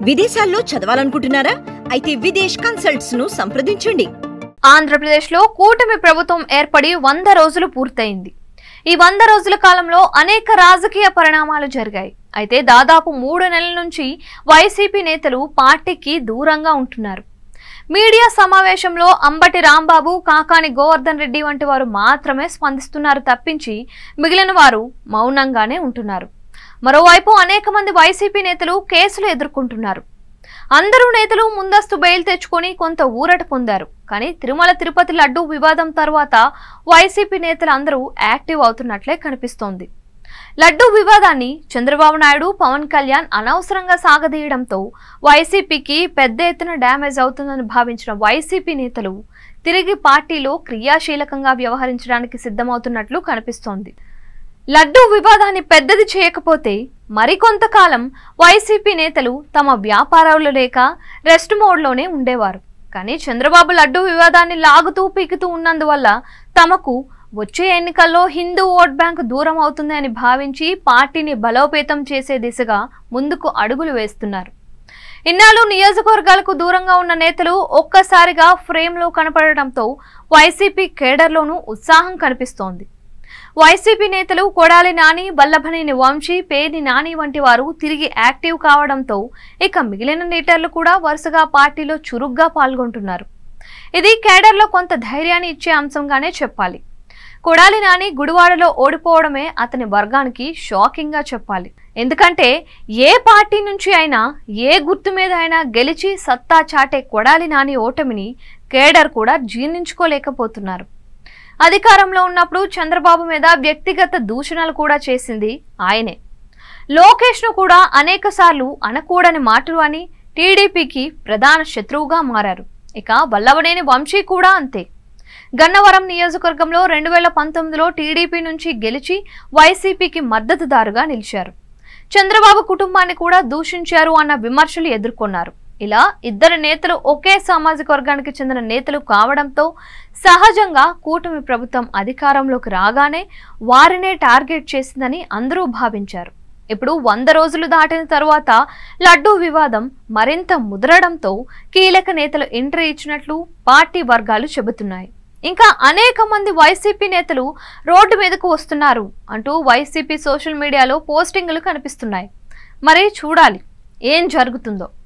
విదేశాల్లో చదవాలనుకుంటున్నారా అయితే విదేశ్ కన్సల్ట్స్ ను సంప్రదించండి ఆంధ్రప్రదేశ్లో కూటమి ప్రభుత్వం ఏర్పడి వంద రోజులు పూర్తయింది ఈ వంద రోజుల కాలంలో అనేక రాజకీయ పరిణామాలు జరిగాయి అయితే దాదాపు మూడు నెలల నుంచి వైసీపీ నేతలు పార్టీకి దూరంగా ఉంటున్నారు మీడియా సమావేశంలో అంబటి రాంబాబు కాకాని గోవర్ధన్ రెడ్డి వంటి వారు మాత్రమే స్పందిస్తున్నారు తప్పించి మిగిలిన వారు మౌనంగానే ఉంటున్నారు మరోవైపు అనేక మంది వైసీపీ నేతలు కేసులు ఎదుర్కొంటున్నారు అందరూ నేతలు ముందస్తు బెయిల్ తెచ్చుకొని కొంత ఊరట పొందారు కానీ తిరుమల తిరుపతి లడ్డూ వివాదం తర్వాత వైసీపీ నేతలు అందరూ యాక్టివ్ అవుతున్నట్లే కనిపిస్తోంది లడ్డూ వివాదాన్ని చంద్రబాబు నాయుడు పవన్ కళ్యాణ్ అనవసరంగా సాగదీయడంతో వైసీపీకి పెద్ద ఎత్తున డ్యామేజ్ అవుతుందని భావించిన వైసీపీ నేతలు తిరిగి పార్టీలో క్రియాశీలకంగా వ్యవహరించడానికి సిద్ధమవుతున్నట్లు కనిపిస్తోంది లడ్డూ వివాదాన్ని పెద్దది చేయకపోతే మరికొంతకాలం వైసీపీ నేతలు తమ వ్యాపారాలు లేక రెస్ట్ మోడ్లోనే ఉండేవారు కానీ చంద్రబాబు లడ్డూ వివాదాన్ని లాగుతూ పీకుతూ ఉన్నందువల్ల తమకు వచ్చే ఎన్నికల్లో హిందూ ఓట్ బ్యాంక్ దూరం అవుతుంది అని భావించి పార్టీని బలోపేతం చేసే దిశగా ముందుకు అడుగులు వేస్తున్నారు ఇన్నాళ్ళు నియోజకవర్గాలకు దూరంగా ఉన్న నేతలు ఒక్కసారిగా ఫ్రేమ్లో కనపడటంతో వైసీపీ కేడర్లోనూ ఉత్సాహం కనిపిస్తోంది వైసీపీ నేతలు కొడాలి నాని వల్లభనేని వంశీ పేని నాని వంటి వారు తిరిగి యాక్టివ్ కావడంతో ఇక మిగిలిన నేతలు కూడా వరుసగా పార్టీలో చురుగ్గా పాల్గొంటున్నారు ఇది కేడర్లో కొంత ధైర్యాన్ని ఇచ్చే అంశంగానే చెప్పాలి కొడాలి నాని గుడివాడలో ఓడిపోవడమే అతని వర్గానికి షాకింగ్ గా చెప్పాలి ఎందుకంటే ఏ పార్టీ నుంచి అయినా ఏ గుర్తు మీద అయినా గెలిచి సత్తా చాటే కొడాలి నాని ఓటమిని కేడర్ కూడా జీర్ణించుకోలేకపోతున్నారు అధికారంలో ఉన్నప్పుడు చంద్రబాబు మీద వ్యక్తిగత దూషణలు కూడా చేసింది ఆయనే లోకేష్ను కూడా అనేక సార్లు అనకూడని మాటలు అని టీడీపీకి ప్రధాన శత్రువుగా మారారు ఇక వల్లవనేని వంశీ కూడా అంతే గన్నవరం నియోజకవర్గంలో రెండు వేల పంతొమ్మిదిలో టీడీపీ నుంచి గెలిచి వైసీపీకి మద్దతుదారుగా నిలిచారు చంద్రబాబు కుటుంబాన్ని కూడా దూషించారు అన్న విమర్శలు ఎదుర్కొన్నారు ఇలా ఇద్దరు నేతలు ఒకే సామాజిక వర్గానికి చెందిన నేతలు కావడంతో సహజంగా కూటమి ప్రభుత్వం అధికారంలోకి రాగానే వారినే టార్గెట్ చేసిందని అందరూ భావించారు ఇప్పుడు వంద రోజులు దాటిన తరువాత లడ్డూ వివాదం మరింత ముదరడంతో కీలక నేతలు ఎంట్రీ ఇచ్చినట్లు పార్టీ వర్గాలు చెబుతున్నాయి ఇంకా అనేక మంది వైసీపీ నేతలు రోడ్డు మీదకు వస్తున్నారు అంటూ వైసీపీ సోషల్ మీడియాలో పోస్టింగులు కనిపిస్తున్నాయి మరి చూడాలి ఏం జరుగుతుందో